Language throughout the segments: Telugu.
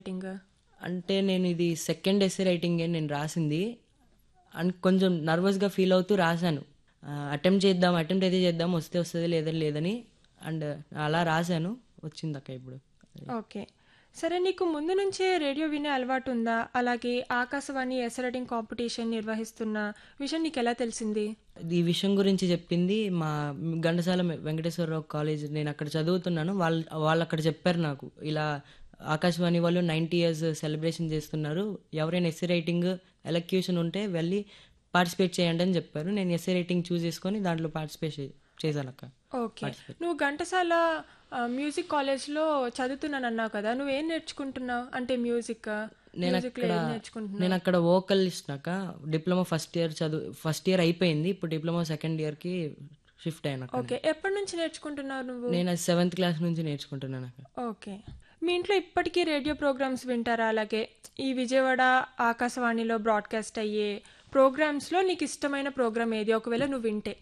రైటింగ్ అంటే నేను ఇది సెకండ్ ఎస్సే రైటింగే నేను రాసింది అండ్ కొంచెం నర్వస్గా ఫీల్ అవుతూ రాశాను అటెంప్ట్ చేద్దాం అటెంప్ట్ అయితే చేద్దాం వస్తే వస్తుంది లేదని లేదని అండ్ అలా రాశాను వచ్చింది అక్క ఇప్పుడు ఓకే సరే నీకు ముందు నుంచే రేడియో వినే అలవాటు ఉందా అలాగే ఆకాశవాణి ఎస్ రైటింగ్ కాంపిటీషన్ నిర్వహిస్తున్న విషయం నీకు ఎలా తెలిసింది ఈ విషయం గురించి చెప్పింది మా ఘంటసాల వెంకటేశ్వరరావు కాలేజ్ నేను అక్కడ చదువుతున్నాను వాళ్ళు వాళ్ళు అక్కడ చెప్పారు నాకు ఇలా ఆకాశవాణి వాళ్ళు నైంటీ ఇయర్స్ సెలబ్రేషన్ చేస్తున్నారు ఎవరైనా ఎస్సీ రైటింగ్ ఎలక్యూషన్ ఉంటే వెళ్ళి పార్టిసిపేట్ చేయండి అని చెప్పారు నేను ఎస్సీ రైటింగ్ చూస్ చేసుకొని దాంట్లో పార్టిసిపేట్ చేశాను అక్క ఓకే నువ్వు ఘంటసాల ఆ, మ్యూజిక్ కాలేజ్లో చదువుతున్నాను అన్నావు కదా నువ్వేం నేర్చుకుంటున్నావు అంటే మ్యూజిక్ నేను మ్యూజిక్లో అక్కడ ఏం నేర్చుకుంటున్నావు నేను అక్కడ వోకలిస్ట్ నాక డిప్లొమా ఫస్ట్ ఇయర్ చదువు ఫస్ట్ ఇయర్ అయిపోయింది ఇప్పుడు డిప్లొమా సెకండ్ ఇయర్కి షిఫ్ట్ అయినా ఓకే ఎప్పటి నుంచి నేర్చుకుంటున్నావు నువ్వు నేను సెవెంత్ క్లాస్ నుంచి నేర్చుకుంటున్నాను అక్క ఓకే మీ ఇంట్లో ఇప్పటికీ రేడియో ప్రోగ్రామ్స్ వింటారా అలాగే ఈ విజయవాడ ఆకాశవాణిలో బ్రాడ్కాస్ట్ అయ్యే ప్రోగ్రామ్స్లో నీకు ఇష్టమైన ప్రోగ్రామ్ ఏది ఒకవేళ నువ్వు వింటే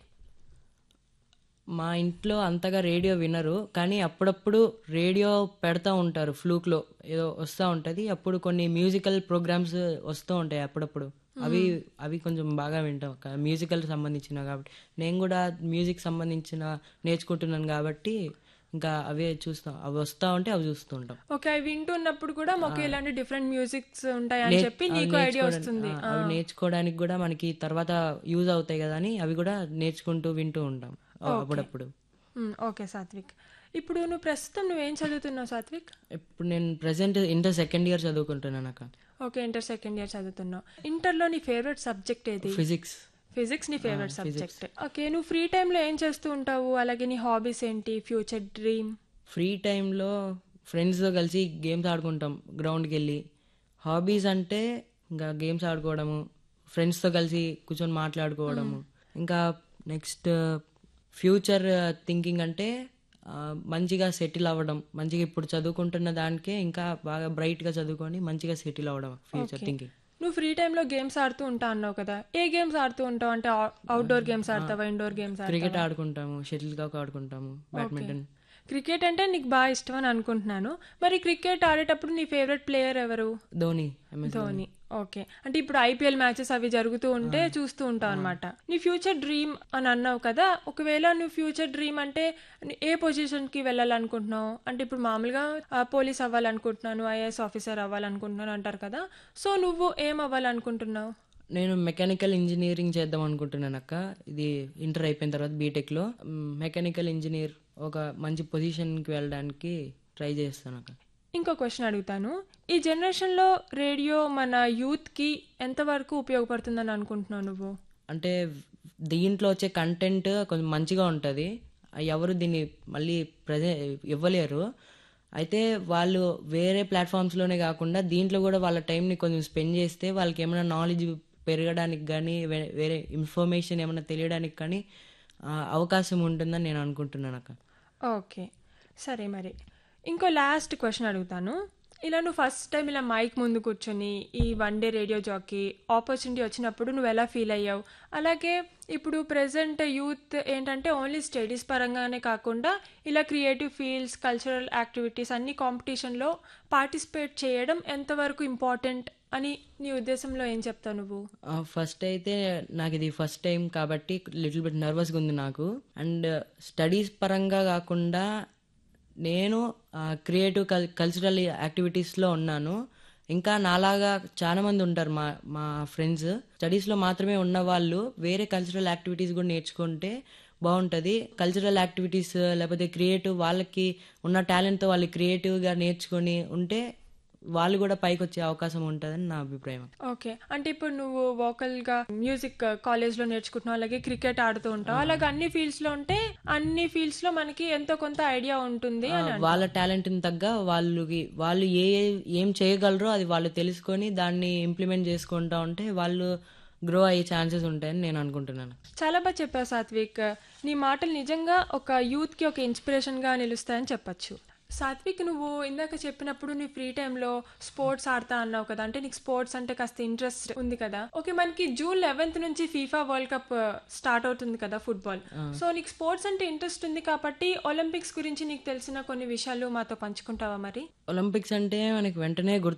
మా ఇంట్లో అంతగా రేడియో వినరు కానీ అప్పుడప్పుడు రేడియో పెడతా ఉంటారు ఫ్లూక్లో ఏదో వస్తూ ఉంటుంది అప్పుడు కొన్ని మ్యూజికల్ ప్రోగ్రామ్స్ వస్తూ ఉంటాయి అప్పుడప్పుడు అవి అవి కొంచెం బాగా వింటాం అక్క మ్యూజికల్ సంబంధించిన కాబట్టి నేను కూడా మ్యూజిక్ సంబంధించిన నేర్చుకుంటున్నాను కాబట్టి ఇంకా అవే చూస్తాం అవి వస్తూ ఉంటే అవి చూస్తూ ఉంటాం ఓకే అవి వింటున్నప్పుడు కూడా మాకు ఇలాంటి డిఫరెంట్ మ్యూజిక్స్ ఉంటాయని చెప్పి నీకు ఐడియా వస్తుంది ఆ, అవి నేర్చుకోవడానికి కూడా మనకి తర్వాత యూజ్ అవుతాయి కదా అని అవి కూడా నేర్చుకుంటూ వింటూ ఉంటాం అప్పుడప్పుడు మ్, ఓకే సాత్విక్ ఇప్పుడు నువ్వు ప్రస్తుతం నువ్వేం చదువుతున్నావు సాత్విక్ ఇప్పుడు నేను ప్రజెంట్ ఇంటర్ సెకండ్ ఇయర్ చదువుకుంటున్నాను అక్క ఓకే ఇంటర్ సెకండ్ ఇయర్ చదువుతున్నావు ఇంటర్లో నీ ఫేవరెట్ సబ్జెక్ట్ ఏది ఫిజిక్స్ ఫిజిక్స్ నీ ఫేవరెట్ సబ్జెక్ట్ ఓకే నువ్వు ఫ్రీ టైంలో ఏం చేస్తూ ఉంటావు అలాగే నీ హాబీస్ ఏంటి ఫ్యూచర్ డ్రీమ్ ఫ్రీ టైంలో ఫ్రెండ్స్తో కలిసి గేమ్స్ ఆడుకుంటాం గ్రౌండ్కి వెళ్ళి హాబీస్ అంటే ఇంకా గేమ్స్ ఆడుకోవడము ఫ్రెండ్స్తో కలిసి కూర్చొని మాట్లాడుకోవడము ఇంకా నెక్స్ట్ ఫ్యూచర్ థింకింగ్ అంటే ఆ, మంచిగా సెటిల్ అవ్వడం మంచిగా ఇప్పుడు చదువుకుంటున్న దానికే ఇంకా బాగా బ్రైట్గా చదువుకొని మంచిగా సెటిల్ అవ్వడం ఫ్యూచర్ థింకింగ్ నువ్వు ఫ్రీ టైంలో గేమ్స్ ఆడుతూ ఉంటా అన్నావు కదా ఏ గేమ్స్ ఆడుతూ ఉంటావు అంటే అవుట్డోర్ గేమ్స్ ఆడతావా ఇండోర్ గేమ్స్ క్రికెట్ ఆడుకుంటాము షటిల్ కాక్ ఆడుకుంటాము బ్యాడ్మింటన్ క్రికెట్ అంటే నీకు బాగా ఇష్టం అని అనుకుంటున్నాను మరి క్రికెట్ ఆడేటప్పుడు నీ ఫేవరెట్ ప్లేయర్ ఎవరు ధోని ఎంఎస్ ధోని ఓకే అంటే ఇప్పుడు ఐపీఎల్ మ్యాచెస్ అవి జరుగుతూ ఉంటే చూస్తూ ఉంటావు అనమాట నీ ఫ్యూచర్ డ్రీమ్ అని అన్నావు కదా ఒకవేళ నువ్వు ఫ్యూచర్ డ్రీమ్ అంటే ఏ పొజిషన్ కి వెళ్ళాలనుకుంటున్నావు అంటే ఇప్పుడు మామూలుగా పోలీస్ అవ్వాలనుకుంటున్నాను ఐఏఎస్ ఆఫీసర్ అవ్వాలనుకుంటున్నాను అంటారు కదా సో నువ్వు ఏం అవ్వాలనుకుంటున్నావు నేను మెకానికల్ ఇంజనీరింగ్ చేద్దాం అనుకుంటున్నాను అక్క ఇది ఇంటర్ అయిపోయిన తర్వాత బీటెక్లో మెకానికల్ ఇంజనీర్ ఒక మంచి పొజిషన్కి వెళ్ళడానికి ట్రై చేస్తాను అక్క ఇంకో క్వశ్చన్ అడుగుతాను ఈ జనరేషన్లో రేడియో మన యూత్కి ఎంతవరకు ఉపయోగపడుతుందని అనుకుంటున్నావు నువ్వు అంటే దీంట్లో వచ్చే కంటెంట్ కొంచెం మంచిగా ఉంటుంది ఎవరు దీన్ని మళ్ళీ ప్రజె ఇవ్వలేరు అయితే వాళ్ళు వేరే ప్లాట్ఫామ్స్లోనే కాకుండా దీంట్లో కూడా వాళ్ళ టైంని కొంచెం స్పెండ్ చేస్తే వాళ్ళకి ఏమైనా నాలెడ్జ్ పెరగడానికి కానీ వే- వేరే ఇన్ఫర్మేషన్ ఏమైనా తెలియడానికి కానీ ఆ, అవకాశం ఉంటుందని నేను అనుకుంటున్నాను అక్క ఓకే సరే మరి ఇంకో లాస్ట్ క్వశ్చన్ అడుగుతాను ఇలా నువ్వు ఫస్ట్ టైం ఇలా మైక్ ముందు కూర్చొని ఈ one day radio jockey opportunity వచ్చినప్పుడు నువ్వు ఎలా ఫీల్ అయ్యావు అలాగే ఇప్పుడు ప్రెసెంట్ యూత్ ఏంటంటే ఓన్లీ స్టడీస్ పరంగానే కాకుండా ఇలా క్రియేటివ్ ఫీల్డ్స్ కల్చరల్ యాక్టివిటీస్ అన్ని కాంపిటీషన్లో పార్టిసిపేట్ చేయడం ఎంతవరకు ఇంపార్టెంట్ అని నీ ఉద్దేశంలో ఏం చెప్తావు నువ్వు ఫస్ట్ అయితే నాకు ఇది ఫస్ట్ టైం కాబట్టి లిటిల్ బిట్ నర్వస్గా ఉంది నాకు అండ్ స్టడీస్ పరంగా కాకుండా నేను క్రియేటివ్ కల్ కల్చరల్ యాక్టివిటీస్లో ఉన్నాను ఇంకా నాలాగా చాలా మంది ఉంటారు మా మా ఫ్రెండ్స్ స్టడీస్లో మాత్రమే ఉన్న వాళ్ళు వేరే కల్చరల్ యాక్టివిటీస్ కూడా నేర్చుకుంటే బాగుంటుంది కల్చరల్ యాక్టివిటీస్ లేకపోతే క్రియేటివ్ వాళ్ళకి ఉన్న టాలెంట్తో వాళ్ళు క్రియేటివ్గా నేర్చుకొని ఉంటే వాళ్ళు కూడా పైకి వచ్చే అవకాశం ఉంటుందని నా అభిప్రాయం ఓకే అంటే ఇప్పుడు నువ్వు vocal గా మ్యూజిక్ కాలేజ్ లో నేర్చుకుంటున్నావు అలాగే క్రికెట్ ఆడుతూ ఉంటావు అలాగే అన్ని ఫీల్డ్స్ లో ఉంటే అన్ని ఫీల్డ్స్ లో మనకి ఎంతో కొంత ఐడియా ఉంటుంది అని అంటావు. వాళ్ళ టాలెంట్ని తగ్గ వాళ్ళకి వాళ్ళు ఏ ఏ- ఏం చేయగలరో అది వాళ్ళు తెలుసుకొని దాన్ని ఇంప్లిమెంట్ చేసుకుంటా ఉంటే వాళ్ళు గ్రో అయ్యే ఛాన్సెస్ ఉంటాయని నేను అనుకుంటున్నాను చాలా బాగా చెప్పావు సాత్విక్ నీ మాటలు నిజంగా ఒక యూత్ కి ఒక ఇన్స్పిరేషన్ గా నిలుస్తాయని చెప్పొచ్చు సాత్విక్ నువ్వు ఇందాక చెప్పినప్పుడు నీ ఫ్రీ టైంలో స్పోర్ట్స్ ఆడతా అన్నావు కదా అంటే నీకు స్పోర్ట్స్ అంటే కాస్త ఇంట్రెస్ట్ ఉంది కదా ఓకే మనకి జూన్ లెవెన్త్ నుంచి ఫీఫా వరల్డ్ కప్ స్టార్ట్ అవుతుంది కదా ఫుట్బాల్ సో నీకు స్పోర్ట్స్ అంటే ఇంట్రెస్ట్ ఉంది కాబట్టి ఒలింపిక్స్ గురించి నీకు తెలిసిన కొన్ని విషయాలు మాతో పంచుకుంటావా మరి ఒలింపిక్స్ అంటే మనకి వెంటనే గుర్తు